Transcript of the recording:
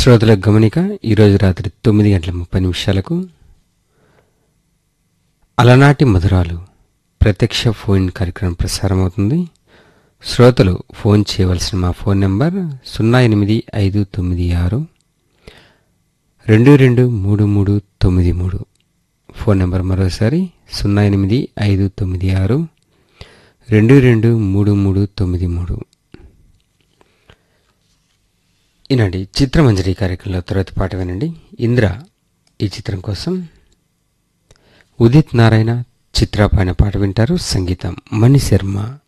శ్రోతల గమనిక ఈరోజు రాత్రి తొమ్మిది గంటల ముప్పై నిమిషాలకు అలనాటి మధురాలు ప్రత్యక్ష ఫోన్ కార్యక్రమం ప్రసారమవుతుంది శ్రోతలు ఫోన్ చేయవలసిన మా ఫోన్ నెంబర్ సున్నా ఎనిమిది ఐదు తొమ్మిది ఆరు రెండు రెండు మూడు మూడు తొమ్మిది మూడు ఫోన్ నెంబర్ మరోసారి సున్నా ఎనిమిది ఐదు తొమ్మిది ఆరు రెండు రెండు మూడు మూడు తొమ్మిది మూడు ఈనాటి చిత్రమంజరి కార్యక్రమంలో తర్వాత పాట వినండి ఇంద్ర ఈ చిత్రం కోసం ఉదిత్ నారాయణ చిత్ర పైన పాట వింటారు సంగీతం మణి శర్మ